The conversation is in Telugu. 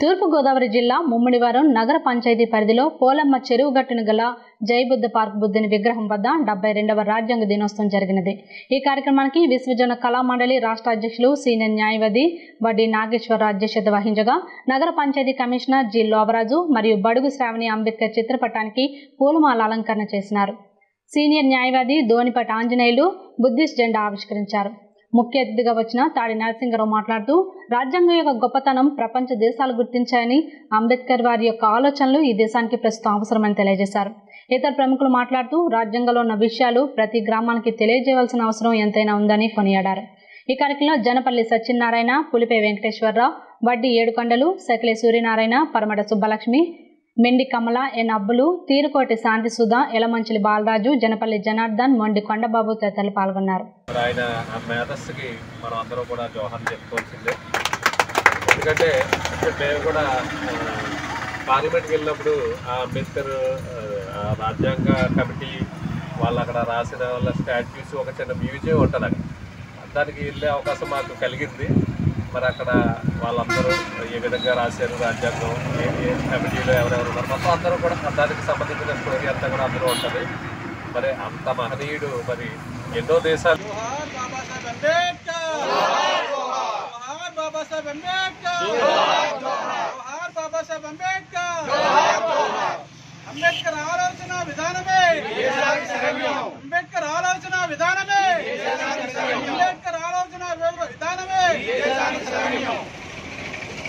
తూర్పుగోదావరి జిల్లా ముమ్మిడివారం నగర పంచాయతీ పరిధిలో పోలమ్మ చెరువు గట్టును గల జయబుద్ధ పార్క్ బుద్ధుని విగ్రహం వద్ద డెబ్బై రెండవ రాజ్యాంగ దినోత్సవం జరిగినది ఈ కార్యక్రమానికి విశ్వజన కళామండలి రాష్ట్ర అధ్యక్షులు సీనియర్ న్యాయవాది వడ్డీ నాగేశ్వరరావు అధ్యక్షత వహించగా నగర పంచాయతీ కమిషనర్ జి లోవరాజు మరియు బడుగు శ్రావణి అంబేద్కర్ చిత్రపటానికి పూలమాల అలంకరణ చేసినారు సీనియర్ న్యాయవాది దోనిపటి ఆంజనేయులు బుద్ధిస్ట్ జెండా ఆవిష్కరించారు ముఖ్య అతిథిగా వచ్చిన తాడి నరసింహరావు మాట్లాడుతూ రాజ్యాంగం యొక్క గొప్పతనం ప్రపంచ దేశాలు గుర్తించాయని అంబేద్కర్ వారి యొక్క ఆలోచనలు ఈ దేశానికి ప్రస్తుతం అవసరమని తెలియజేశారు ఇతర ప్రముఖులు మాట్లాడుతూ రాజ్యాంగంలో ఉన్న విషయాలు ప్రతి గ్రామానికి తెలియజేయవలసిన అవసరం ఎంతైనా ఉందని కొనియాడారు ఈ కార్యక్రమంలో జనపల్లి సత్యనారాయణ పులిపే వెంకటేశ్వరరావు వడ్డీ ఏడుకొండలు సకిలే సూర్యనారాయణ పరమట సుబ్బలక్ష్మి మెండి కమల ఎన్ అబ్బులు తీరుకోటి శాంతి సుధా ఎలమంచిలి బాలరాజు జనపల్లి జనార్దన్ మొండి కొండబాబు తదితరులు పాల్గొన్నారు మరి ఆయన ఆ మేధస్సుకి మనం అందరం కూడా జోహార్ చెప్పుకోవాల్సిందే ఎందుకంటే మేము కూడా ఆ, పార్లమెంట్కి వెళ్ళినప్పుడు ఆ అంబేద్కర్ ఆ, ఆ రాజ్యాంగ కమిటీ వాళ్ళు అక్కడ రాసిన వాళ్ళ స్టాట్యూస్ ఒక చిన్న మ్యూజియం ఉంటుంది అక్కడ దానికి వెళ్ళే అవకాశం మాకు కలిగింది మరి అక్కడ వాళ్ళందరూ ఏ విధంగా రాశారు రాజ్యాంగం ఏ ఏ కమిటీలో ఎవరెవరు ఉన్నారు మొత్తం అందరూ కూడా దానికి సంబంధించిన స్టోరీ అంతా కూడా అందరూ ఉంటుంది మరి అంత మహనీయుడు మరి ఎన్నో దేశాలు जोहार बाबा साहेब अंबेडकर जोहार बाबा साहेब अंबेडकर जोहार बाबा साहेब अंबेडकर